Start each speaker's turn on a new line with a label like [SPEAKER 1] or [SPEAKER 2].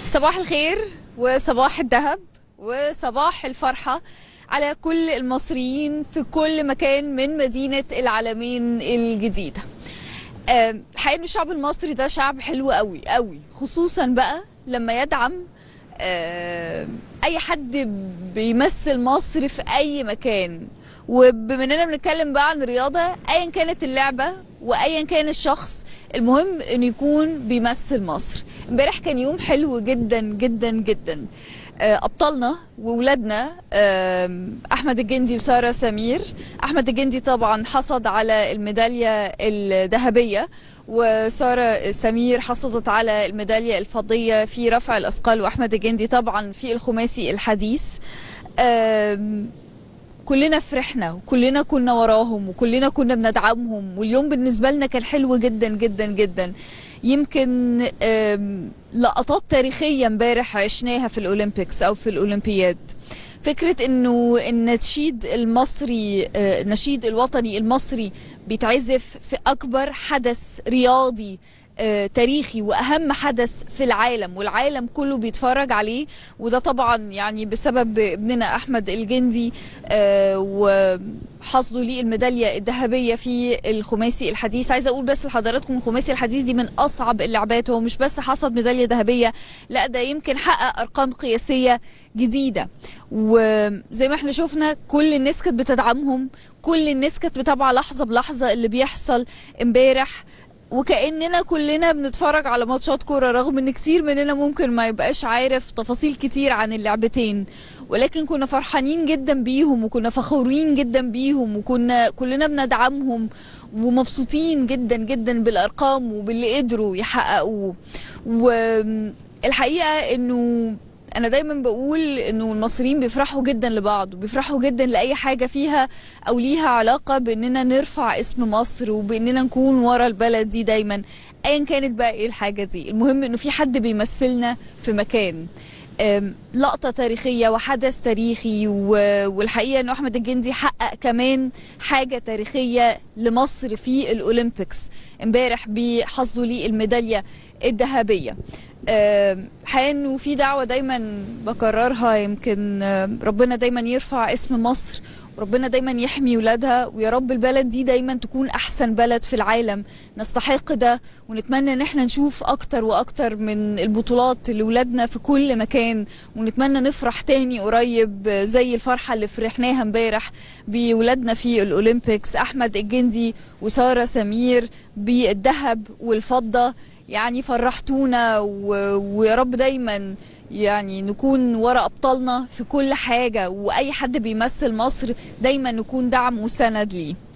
[SPEAKER 1] صباح الخير وصباح الذهب وصباح الفرحة على كل المصريين في كل مكان من مدينة العالمين الجديدة آم، الحقيقة ان الشعب المصري ده شعب حلو قوي قوي خصوصا بقى لما يدعم آم، اي حد بيمثل مصر في اي مكان وبما اننا بنتكلم بقى عن رياضة ايا كانت اللعبة وايا كان الشخص المهم انه يكون بيمثل مصر امبارح كان يوم حلو جدا جدا جدا آه، ابطالنا وولادنا آم، احمد الجندي وساره سمير احمد الجندي طبعا حصد على الميداليه الذهبيه وساره سمير حصلت على الميداليه الفضيه في رفع الاثقال واحمد الجندي طبعا في الخماسي الحديث آم، كلنا فرحنا وكلنا كنا وراهم وكلنا كنا بندعمهم واليوم بالنسبة لنا كان حلو جدا جدا جدا يمكن آم، لقطات تاريخية امبارح عشناها في الأولمبيكس أو في الأولمبياد فكرة انه النشيد المصري آه، النشيد الوطني المصري بيتعزف في اكبر حدث رياضي آه، تاريخي واهم حدث في العالم والعالم كله بيتفرج عليه وده طبعا يعني بسبب ابننا احمد الجندي آه، وحصده ليه الميداليه الذهبيه في الخماسي الحديث عايزه اقول بس لحضراتكم الخماسي الحديث دي من اصعب اللعبات هو مش بس حصد ميداليه ذهبيه لا ده يمكن حقق ارقام قياسيه جديده وزي ما احنا شفنا كل الناس كانت بتدعمهم كل الناس كانت متابعه لحظه بلحظه اللي بيحصل امبارح وكأننا كلنا بنتفرج على ماتشات كورة رغم ان كتير مننا ممكن ما يبقاش عارف تفاصيل كتير عن اللعبتين ولكن كنا فرحانين جدا بيهم وكنا فخورين جدا بيهم وكنا كلنا بندعمهم ومبسوطين جدا جدا بالارقام وباللي قدروا يحققوه والحقيقة انه انا دايما بقول انه المصريين بيفرحوا جدا لبعض وبيفرحوا جدا لاي حاجه فيها او ليها علاقه باننا نرفع اسم مصر وباننا نكون ورا البلد دي دايما ايا كانت بقى ايه الحاجه دي المهم انه في حد بيمثلنا في مكان أم، لقطة تاريخية وحدث تاريخي و- والحقيقة انه احمد الجندي حقق كمان حاجة تاريخية لمصر في الاولمبيكس امبارح بحصده ليه الميدالية الذهبية آم، الحقيقة انه في دعوة دايما بكررها يمكن آم، ربنا دايما يرفع اسم مصر وربنا دايما يحمي ولادها ويا رب البلد دي دايما تكون احسن بلد في العالم نستحق ده ونتمنى ان احنا نشوف اكتر واكتر من البطولات لولادنا في كل مكان ونتمنى نفرح تاني قريب زي الفرحة اللي فرحناها امبارح بولادنا في الاولمبيكس احمد الجندي وسارة سمير بالذهب والفضة يعني فرحتونا و... ويا رب دايما يعني نكون ورا ابطالنا في كل حاجه واي حد بيمثل مصر دايما نكون دعم وسند ليه